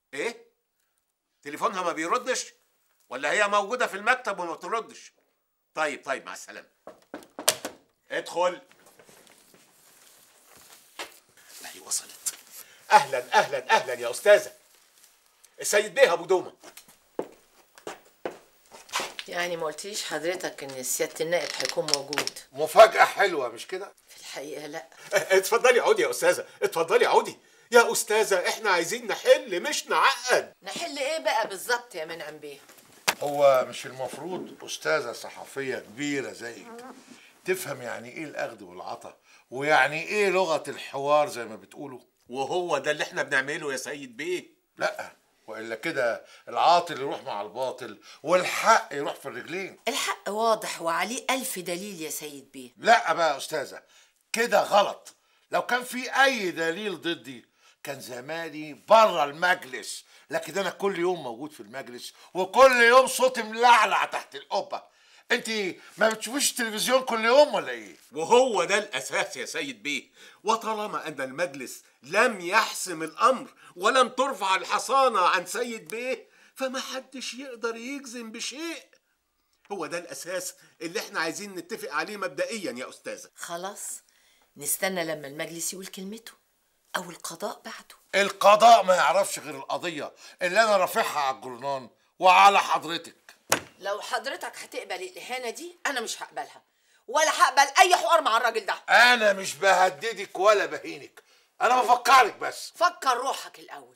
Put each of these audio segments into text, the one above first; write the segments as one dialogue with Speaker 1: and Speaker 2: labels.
Speaker 1: ايه تليفونها ما بيردش ولا هي موجوده في المكتب وما بتردش طيب طيب مع السلامه ادخل اهي وصلت اهلا اهلا اهلا يا استاذه السيد بيه ابو دومه
Speaker 2: يعني ما قلتليش حضرتك ان سياده النائب هيكون موجود
Speaker 3: مفاجأة حلوة مش كده؟
Speaker 2: في الحقيقه لا
Speaker 1: اتفضلي عودي يا استاذه اتفضلي عودي يا استاذه احنا عايزين نحل مش نعقد
Speaker 2: نحل ايه بقى بالظبط يا منعم بيه
Speaker 3: هو مش المفروض أستاذة صحفية كبيرة زيك تفهم يعني إيه الأخذ والعطا ويعني إيه لغة الحوار زي ما بتقولوا؟
Speaker 1: وهو ده اللي احنا بنعمله يا سيد بيه
Speaker 3: لأ وإلا كده العاطل يروح مع الباطل والحق يروح في الرجلين
Speaker 2: الحق واضح وعليه ألف دليل يا سيد بيه
Speaker 3: لا بقى يا أستاذة كده غلط لو كان في أي دليل ضدي كان زماني بره المجلس لكن أنا كل يوم موجود في المجلس وكل يوم صوتي ملعلع تحت القبة أنت ما بتشوفيش التلفزيون كل يوم ولا إيه؟
Speaker 1: وهو ده الاساس يا سيد بيه وطالما ان المجلس لم يحسم الامر ولم ترفع الحصانه عن سيد بيه فما حدش يقدر يجزم بشيء هو ده الاساس اللي احنا عايزين نتفق عليه مبدئيا يا استاذه
Speaker 2: خلاص نستنى لما المجلس يقول كلمته او القضاء بعده
Speaker 3: القضاء ما يعرفش غير القضية اللي أنا رافعها على الجرنان وعلى حضرتك
Speaker 2: لو حضرتك هتقبل الاهانه دي انا مش هقبلها ولا هقبل اي حوار مع الراجل ده
Speaker 3: أنا مش بهددك ولا بهينك أنا بفكرك بس
Speaker 2: فكر روحك الاول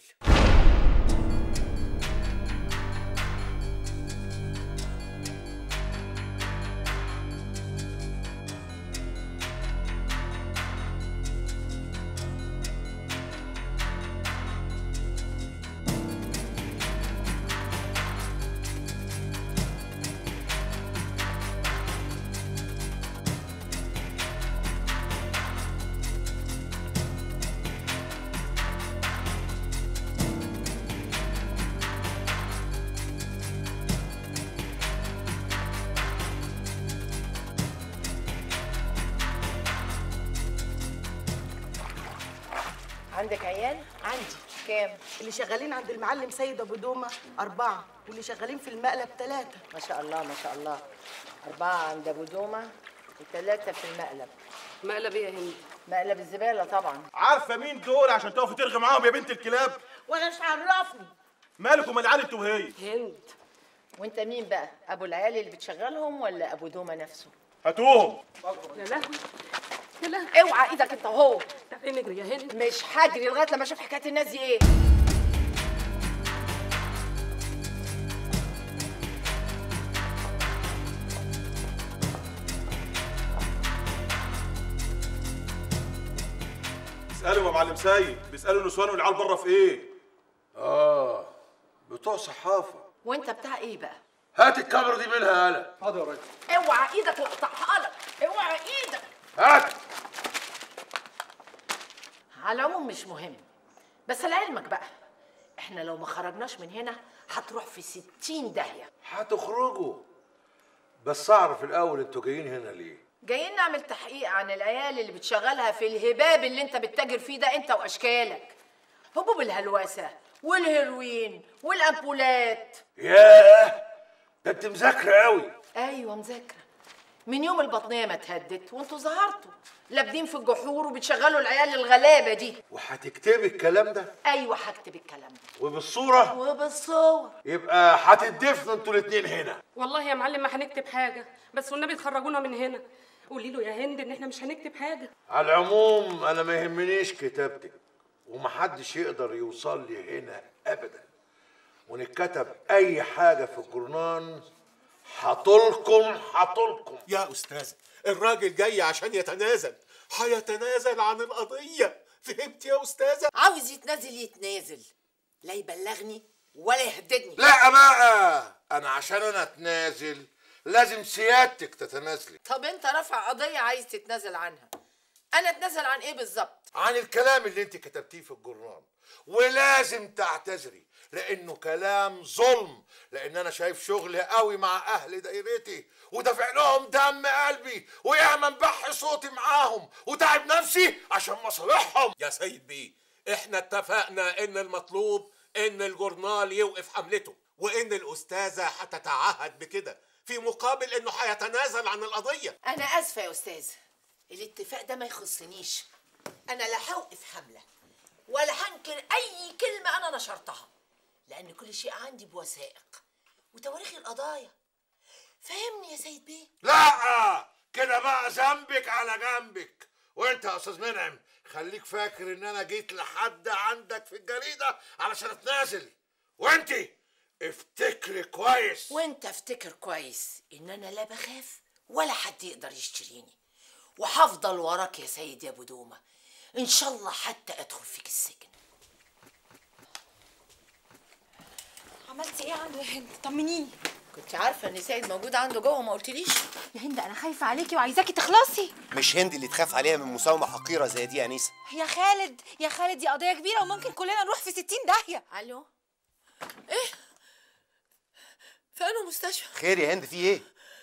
Speaker 2: عندك عيال
Speaker 4: عندي
Speaker 2: كام
Speaker 4: اللي شغالين عند المعلم سيد ابو دومه اربعه واللي شغالين في المقلب ثلاثه
Speaker 2: ما شاء الله ما شاء الله أربعة عند أبو دومة وثلاثة في المقلب
Speaker 5: مقلب ايه يا هند
Speaker 2: مقلب الزبالة طبعا
Speaker 6: عارفه مين دول عشان تقفي ترغي معاهم يا بنت الكلاب
Speaker 4: وانا مش عرفني
Speaker 6: مالكم العيال انتوا وهي
Speaker 5: هند
Speaker 2: وانت مين بقى أبو العيال اللي بتشغلهم ولا أبو دومة نفسه
Speaker 6: هاتوهم
Speaker 5: يا لهوي يا لهوي
Speaker 2: اوعى ايدك انت اهو
Speaker 5: تعالي نجري يا هند
Speaker 2: مش هجري لغايه لما اشوف حكايه الناس دي ايه
Speaker 6: اسالوا يا معلم سيد بيسالوا النسوان والعيال بره في ايه
Speaker 3: آه بتوع صحافة
Speaker 2: وانت بتاع ايه بقى
Speaker 3: هات الكاميرا دي منها يالا
Speaker 6: حاضر يا راجل
Speaker 2: اوعى ايدك واقطعها لك اوعى ايدك
Speaker 3: هات
Speaker 2: على العموم مش مهم بس لعلمك بقى احنا لو ما خرجناش من هنا هتروح في ستين داهيه
Speaker 3: هتخرجوا بس اعرف الاول انتوا جايين هنا ليه
Speaker 2: جايين نعمل تحقيق عن العيال اللي بتشغلها في الهباب اللي انت بتتاجر فيه ده انت واشكالك حبوب الهلوسه والهيروين والامبولات
Speaker 3: ياه ده انت مذاكره قوي
Speaker 2: ايوه مذاكره من يوم البطنيه ما اتهدت وانتوا ظهرتوا لابدين في الجحور وبتشغلوا العيال الغلابه دي
Speaker 3: وهتكتبي الكلام ده
Speaker 2: ايوه هكتب الكلام ده
Speaker 3: وبالصوره
Speaker 2: وبالصور
Speaker 3: يبقى هتدفنوا انتوا الاتنين هنا
Speaker 5: والله يا معلم ما هنكتب حاجه بس والنبي تخرجونا من هنا قولي له يا هند ان احنا مش هنكتب حاجه
Speaker 3: على العموم انا ما يهمنيش كتابتك ومحدش يقدر يوصل لي هنا ابدا ونتكتب اي حاجه في الجرنان هطولكم هطولكم
Speaker 1: يا استاذ الراجل جاي عشان يتنازل هيتنازل عن القضيه فهمت يا استاذه
Speaker 2: عاوز يتنازل يتنازل لا يبلغني ولا يهددني
Speaker 3: لا بقى انا عشان انا اتنازل لازم سيادتك تتنازلي
Speaker 2: طب انت رافع قضيه عايز تتنازل عنها انا اتنازل عن ايه بالظبط
Speaker 3: عن الكلام اللي انت كتبتيه في الجرنان ولازم تعتذري لانه كلام ظلم لان انا شايف شغل قوي مع اهل دايرتي ودافع لهم دم قلبي وياما مبحي صوتي معاهم وتعب نفسي عشان مصالحهم
Speaker 1: يا سيد بيه احنا اتفقنا ان المطلوب ان الجورنال يوقف حملته وان الاستاذه هتتعهد بكده في مقابل انه هيتنازل عن القضيه
Speaker 2: انا اسفه يا استاذ الاتفاق ده ما يخصنيش انا لا هوقف حمله ولا هنكر اي كلمه انا نشرتها لان كل شيء عندي بوثائق وتواريخ القضايا فهمني يا سيد بيه
Speaker 3: لا كده بقى ذنبك على جنبك وانت يا استاذ منعم خليك فاكر ان انا جيت لحد عندك في الجريده علشان اتنازل وانت افتكري كويس
Speaker 2: وانت افتكر كويس ان انا لا بخاف ولا حد يقدر يشتريني وهفضل وراك يا سيد يا ابو دومه ان شاء الله حتى ادخل فيك السجن
Speaker 7: عملتي ايه عنده يا هند طمنيني
Speaker 2: كنت عارفه ان سيد موجود عنده جوه ما قلتليش
Speaker 7: يا هند انا خايفه عليكي وعايزاكي تخلصي
Speaker 8: مش هند اللي تخاف عليها من مساومه حقيره زي دي يا انيسه
Speaker 7: يا خالد يا خالد دي قضيه كبيره وممكن كلنا نروح في ستين داهيه
Speaker 2: الو ايه في انه مستشفى
Speaker 8: خير يا هند في ايه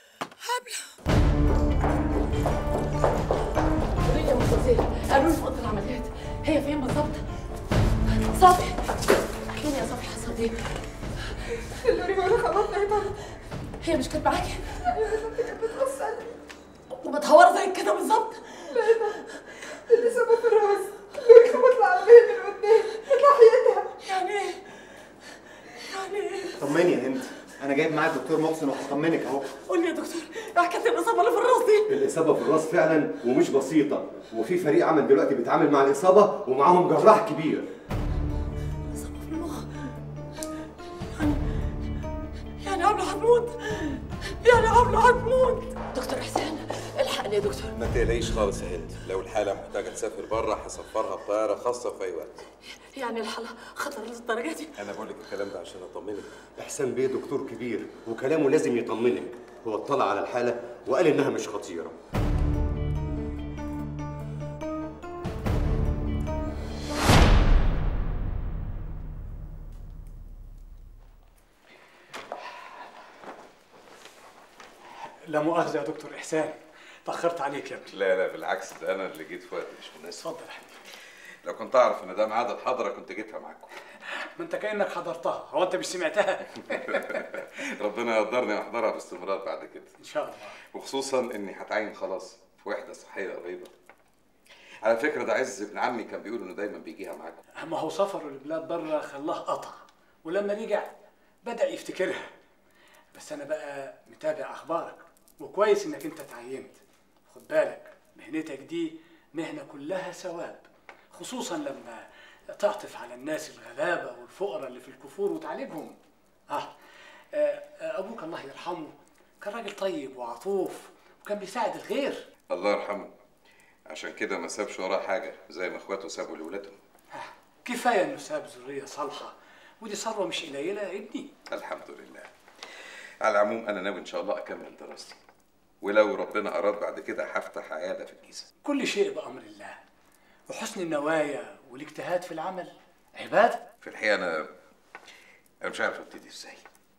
Speaker 2: هي مستشفى قالوا لي في اوضه العمليات هي فين بالظبط صافي احكي لي يا صافي حصل ايه اللي وانا خلاص هي مش كانت معاكي كانت بتوصل ومتهوره زي كده بالظبط اللي سابوه في الراس اللي خبط العربيه من قدام من ناحيتها يعني ايه يعني ايه
Speaker 8: طمني يا هند انا جايب معايا الدكتور محسن وهطمنك اهو
Speaker 2: قول لي يا دكتور ايه حكايه الاصابه اللي في الراس دي
Speaker 9: الإصابة في الراس فعلا ومش بسيطة وفي فريق عمل دلوقتي بيتعامل مع الإصابة ومعاهم جراح كبير
Speaker 2: اصابه في المخ يعني يعني عمرو هتموت يعني عمرو هتموت دكتور حسين الحقني يا دكتور
Speaker 10: ما تقلقيش خالص يا هند لو الحالة محتاجة تسافر بره هسفرها بطيارة خاصة في أي وقت
Speaker 2: يعني الحالة خطر للدرجة دي
Speaker 10: أنا بقول لك الكلام ده عشان أطمنك
Speaker 9: إحسان بيه دكتور كبير وكلامه لازم يطمنك هو اطلع على الحالة وقال إنها مش خطيرة
Speaker 11: لا مؤاخذة يا دكتور إحسان تأخرت عليك يا ابني
Speaker 10: لا لا بالعكس ده أنا اللي جيت في وقت مش مناسب
Speaker 11: اتفضل يا حبيبي
Speaker 10: لو كنت أعرف إن ده ميعاد الحضرة كنت جيتها معاكم
Speaker 11: ما أنت كأنك حضرتها هو أنت مش سمعتها
Speaker 10: ربنا يقدرني أحضرها باستمرار بعد كده
Speaker 11: إن شاء الله
Speaker 10: وخصوصا إني هتعين خلاص في وحدة صحية قريبة على فكرة ده عز ابن عمي كان بيقول إنه دايما بيجيها معاكم
Speaker 11: ما هو سفره لبلاد بره خلاه قطع ولما رجع بدأ يفتكرها بس أنا بقى متابع أخبارك وكويس إنك أنت اتعينت خد بالك مهنتك دي مهنة كلها ثواب خصوصا لما تعطف على الناس الغلابة والفقراء اللي في الكفور وتعالجهم آه. آه آه، أبوك الله يرحمه كان راجل طيب وعطوف وكان بيساعد الغير
Speaker 10: الله يرحمه عشان كده ما سابش وراه حاجة زي ما إخواته سابوا لولادهم
Speaker 11: كفاية إنه ساب ذرية صالحة ودي ثروة مش قليلة يا ابني
Speaker 10: الحمد لله على العموم انا ناوي ان شاء الله اكمل دراستي ولو ربنا اراد بعد كده هفتح عياده في الجيزه
Speaker 11: كل شيء بأمر الله وحسن النوايا والاجتهاد في العمل عبادة
Speaker 10: في الحقيقه انا انا مش عارف ابتدي ازاي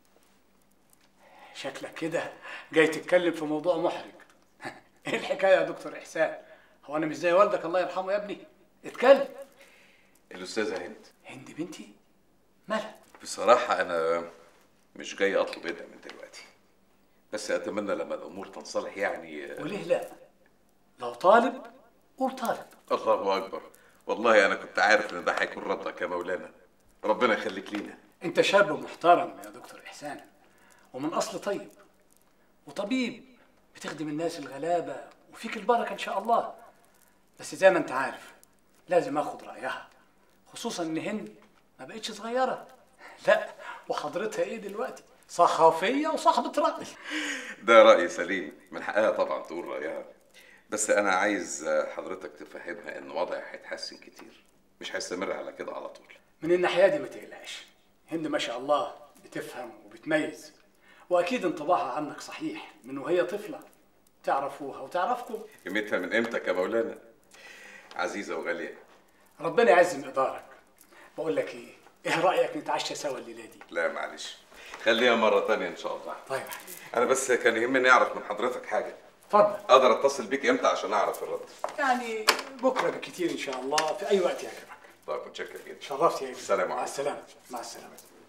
Speaker 11: شكلك كده جاي تتكلم في موضوع محرج ايه الحكاية يا دكتور إحسان هو أنا مش زي والدك الله يرحمه يا ابني اتكلم
Speaker 10: الاستاذه هند
Speaker 11: هند بنتي مالها
Speaker 10: بصراحه انا مش جاي اطلب ايدها من دلوقتي بس اتمنى لما الامور تنصلح يعني
Speaker 11: وليه لا لو طالب قول طالب
Speaker 10: الله اكبر والله انا كنت عارف ان ده هيكون ردك يا مولانا ربنا يخليك لينا
Speaker 11: انت شاب محترم يا دكتور إحسان ومن أصل طيب وطبيب بتخدم الناس الغلابة وفيك البركة إن شاء الله بس زي ما أنت عارف لازم أخد رأيها خصوصا إن هند ما بقتش صغيرة لا وحضرتها إيه دلوقتي صحفية وصاحبة رأي
Speaker 10: ده راي سليم من حقها طبعا تقول رايها بس انا عايز حضرتك تفهمها ان وضعي هيتحسن كتير مش هيستمر على كده على طول
Speaker 11: من الناحية دي ما تقلقش هند ما شاء الله بتفهم وبتميز وأكيد انطباعها عنك صحيح من وهي طفلة تعرفوها وتعرفكم
Speaker 10: قيمتها من امتى يا مولانا عزيزه وغاليه
Speaker 11: ربنا يعز مقدارك بقول لك ايه ايه رايك نتعشى سوا الليله دي
Speaker 10: لا معلش خليها مره تانية ان شاء الله
Speaker 11: طيب يا حبيبي
Speaker 10: انا بس كان يهمني اعرف من حضرتك حاجه
Speaker 11: اتفضل
Speaker 10: اقدر اتصل بيك امتى عشان اعرف الرد
Speaker 11: يعني بكره بالكتير ان شاء الله في اي وقت يعجبك
Speaker 10: طيب متشكر جدا
Speaker 11: شرفت يا ابني
Speaker 10: سلام
Speaker 11: مع
Speaker 10: عليكم
Speaker 11: السلامه مع السلامه